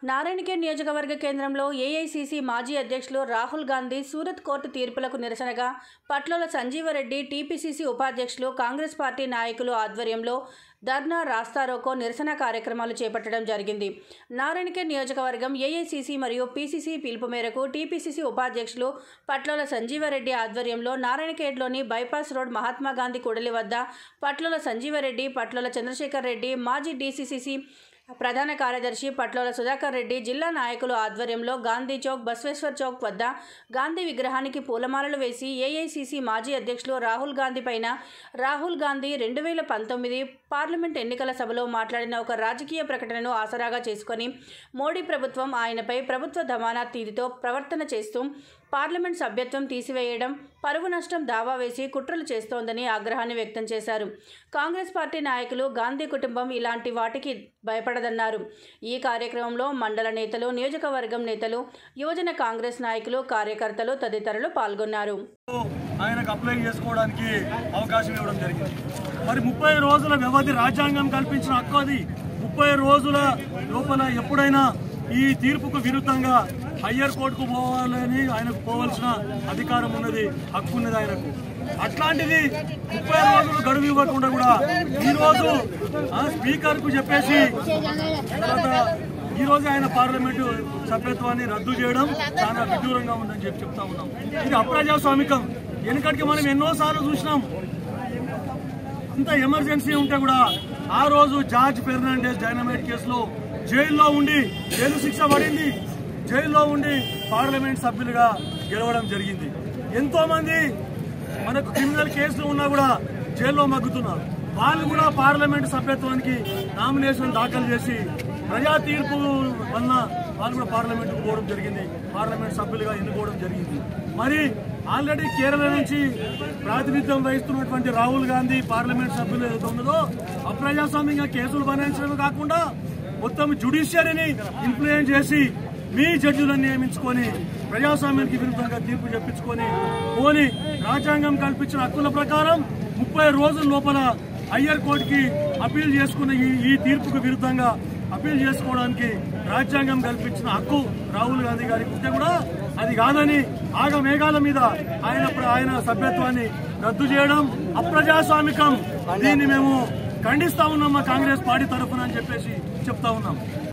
నారాయణఖేడ్ నియోజకవర్గ కేంద్రంలో ఏఐసీసీ మాజీ అధ్యక్షులు రాహుల్ గాంధీ సూరత్ కోర్టు తీర్పులకు నిరసనగా పట్లోల సంజీవరెడ్డి టీపీసీసీ ఉపాధ్యక్షులు కాంగ్రెస్ పార్టీ నాయకులు ఆధ్వర్యంలో ధర్నా రాస్తారోకో నిరసన కార్యక్రమాలు చేపట్టడం జరిగింది నారాయణఖేడ్ నియోజకవర్గం ఏఐసీసీ మరియు పీసీసీ పిలుపు మేరకు టీపీసీసీ ఉపాధ్యక్షులు పట్లోల సంజీవరెడ్డి ఆధ్వర్యంలో నారాయణఖేడ్లోని బైపాస్ రోడ్ మహాత్మా గాంధీ కూడలి వద్ద పట్లోల సంజీవరెడ్డి పట్లోల చంద్రశేఖర్ రెడ్డి మాజీ డీసీసీసీ ప్రధాన కార్యదర్శి పట్లోల సుధాకర్ రెడ్డి జిల్లా నాయకులు ఆధ్వర్యంలో గాంధీ చౌక్ బసవేశ్వర్ చౌక్ వద్ద గాంధీ విగ్రహానికి పూలమాలలు వేసి ఏఐసీసీ మాజీ అధ్యక్షులు రాహుల్ గాంధీ పైన రాహుల్ గాంధీ రెండు వేల పంతొమ్మిది పార్లమెంట్ ఎన్నికల సభలో మాట్లాడిన ఒక రాజకీయ ప్రకటనను ఆసరాగా చేసుకొని మోడీ ప్రభుత్వం ఆయనపై ప్రభుత్వ దమానా తీరుతో ప్రవర్తన చేస్తూ పార్లమెంట్ సభ్యత్వం తీసివేయడం పరువు నష్టం దావా వేసి కుట్రలు చేస్తోందని ఆగ్రహాన్ని వ్యక్తం చేశారు కాంగ్రెస్ పార్టీ నాయకులు గాంధీ కుటుంబం ఇలాంటి వాటికి భయపడదన్నారు ఈ కార్యక్రమంలో మండల నేతలు నియోజకవర్గం నేతలు యువజన కాంగ్రెస్ నాయకులు కార్యకర్తలు తదితరులు పాల్గొన్నారు ఆయనకు అప్లై చేసుకోవడానికి అవకాశం ఇవ్వడం జరిగింది మరి ముప్పై రోజుల వ్యవధి రాజ్యాంగం కల్పించిన హక్కు అది ముప్పై రోజుల లోపల ఎప్పుడైనా ఈ తీర్పుకు విరుద్ధంగా హయ్యర్ కోర్టుకు పోవాలని ఆయనకు పోవాల్సిన అధికారం ఉన్నది హక్కు ఉన్నది ఆయనకు అట్లాంటిది ముప్పై రోజులు గడువు ఇవ్వకుండా కూడా ఈ రోజు స్పీకర్ కు చెప్పేసి తర్వాత ఈ రోజు ఆయన పార్లమెంటు సభ్యత్వాన్ని రద్దు చేయడం చాలా విడ్డూరంగా ఉందని చెప్పి చెప్తా ఉన్నాం ఇది అప్రజాస్వామికం వెనుకటికి మనం ఎన్నోసార్లు చూసినాం అంత ఎమర్జెన్సీ ఉంటే కూడా ఆ రోజు జార్జ్ ఫెర్నాండెస్ డైనమైట్ కేసులో జైల్లో ఉండి జైలు శిక్ష పడింది జైల్లో ఉండి పార్లమెంట్ సభ్యులుగా గెలవడం జరిగింది ఎంతో మంది మనకు క్రిమినల్ కేసులు ఉన్నా కూడా జైల్లో మగ్గుతున్నారు వాళ్ళు కూడా పార్లమెంట్ సభ్యత్వానికి నామినేషన్ దాఖలు చేసి ప్రజా తీర్పు వలన వాళ్ళు కూడా పార్లమెంట్కు పోవడం జరిగింది పార్లమెంట్ సభ్యులుగా ఎన్నుకోవడం జరిగింది మరి ఆల్రెడీ కేరళ నుంచి ప్రాతినిధ్యం వహిస్తున్నటువంటి రాహుల్ గాంధీ పార్లమెంట్ సభ్యులు ఏదైతే ఉన్నదో అప్రజాస్వామ్యంగా కేసులు బనాయించడమే కాకుండా మొత్తం జుడిషియరీని ఇన్ఫ్లుయెన్స్ చేసి మీ జడ్జిలను నియమించుకొని ప్రజాస్వామ్యానికి విరుద్ధంగా తీర్పు చెప్పించుకొని పోని రాజ్యాంగం కల్పించిన హక్కుల ప్రకారం ముప్పై రోజుల లోపల హయ్యర్ కోర్టుకి అప్పీల్ చేసుకున్న ఈ ఈ తీర్పుకు విరుద్ధంగా అప్పీల్ చేసుకోవడానికి రాజ్యాంగం కల్పించిన హక్కు రాహుల్ గాంధీ గారికి ఉంటే కూడా అది కాదని ఆగ మేఘాల మీద ఆయన ఆయన సభ్యత్వాన్ని రద్దు చేయడం అప్రజాస్వామికం దీన్ని మేము ఖండిస్తా ఉన్నాం మా కాంగ్రెస్ పార్టీ తరఫున అని చెప్పేసి చెప్తా ఉన్నాం